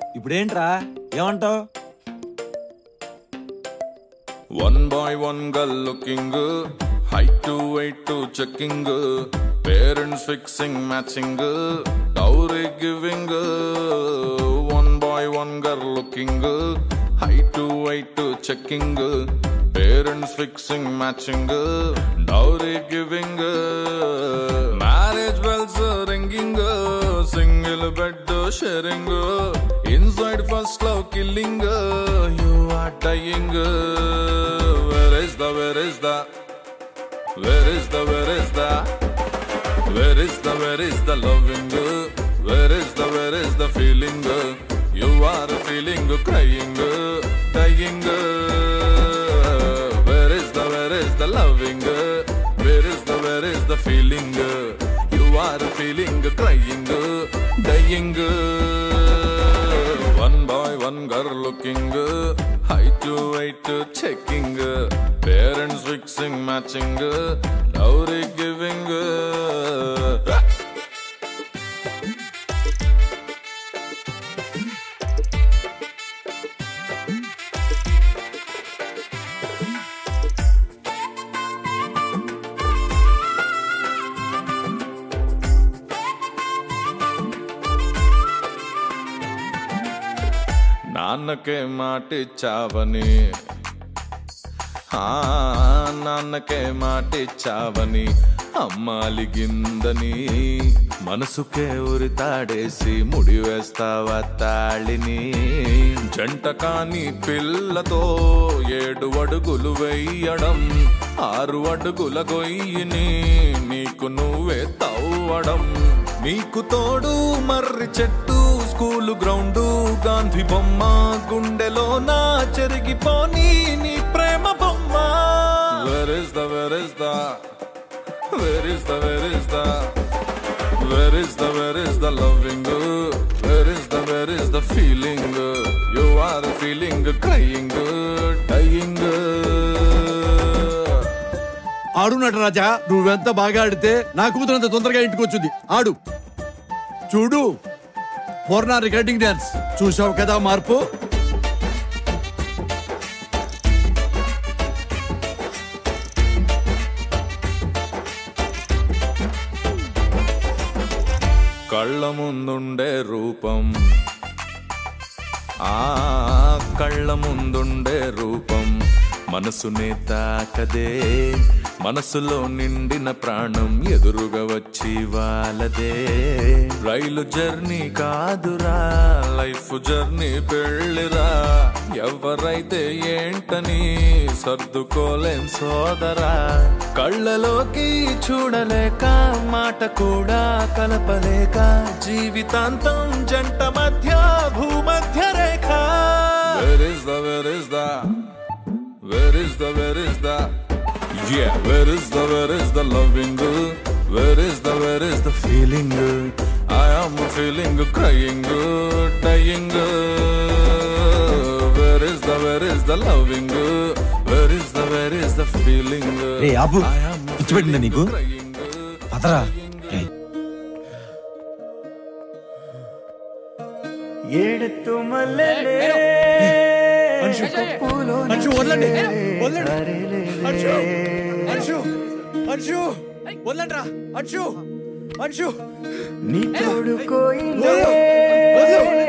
ఇప్పుడేంట్రా ఏమంటావు one boy one girl looking height to weight to checking parents fixing matching dowry giving one boy one girl looking height to weight to checking parents fixing matching dowry giving marriage bells ringing single bed sharing inside first love killing you are dying where is the where is the where is the where is the where is the where is the loving where is the where is the feeling you are feeling crying dying where is the where is the loving where is the where is the feeling you are feeling crying dying one boy one girl looking height to weight checking parents fixing matching dowry giving నాన్నకే మాటిచ్చావని ఆ, నాన్నకే మాటిచ్చావని అమ్మాలిగిందని మనసుకే ఉరితాడేసి ముడి వేస్తావా తాళిని జంట కాని పిల్లతో ఏడు అడుగులు వెయ్యడం ఆరు అడుగుల గొయ్యిని నీకు నువ్వే తవ్వడం నీకు తోడు మర్రి చెట్టు స్కూలు గ్రౌండు గాంధీ బొమ్మ గుండెలో నా చెరిగిపోని నీ ప్రేమ బొమ్మ where is the where is the where is the where is the where is the where is the loving where is the where is the feeling you are feeling crying dying ఆడు నటరాజా నువ్వెంత బాగా ఆడితే నా కూతురు అంత తొందరగా ఇంటికి వచ్చింది ఆడు చూడు పూర్ణ రికార్డింగ్ డాన్స్ చూసావు కదా మార్పు కళ్ళ ముందుండే రూపం ఆ కళ్ళ ముందుండే రూపం మనసునే తాకదే మనసులో నిండిన ప్రాణం ఎదురుగా వచ్చి వాళ్ళదే రైలు జర్నీ కాదురా లైఫ్ జర్నీ పెళ్ళిరా ఎవరైతే ఏంటని సర్దుకోలేం సోదరా కళ్ళలోకి చూడలేక మాట కూడా కలపలేక జీవితాంతం జంట మధ్య భూమధ్య రేఖ where is the where is the where is the where is the Yeah, where is the, where is the loving? Where is the, where is the feeling? I am feeling crying, dying. Where is the, where is the loving? Where is the, where is the feeling? రే ఆపు I am పిచ్చి పెట్టిందా నీకు crying. అదరా రే ఏడుతు మల్లెలే అంశు అంశు వదలండి వదలండి అంశు అంశు అంశు వదలండ్రా అంశు అంశు నీ తోడు కోయిలే వదలు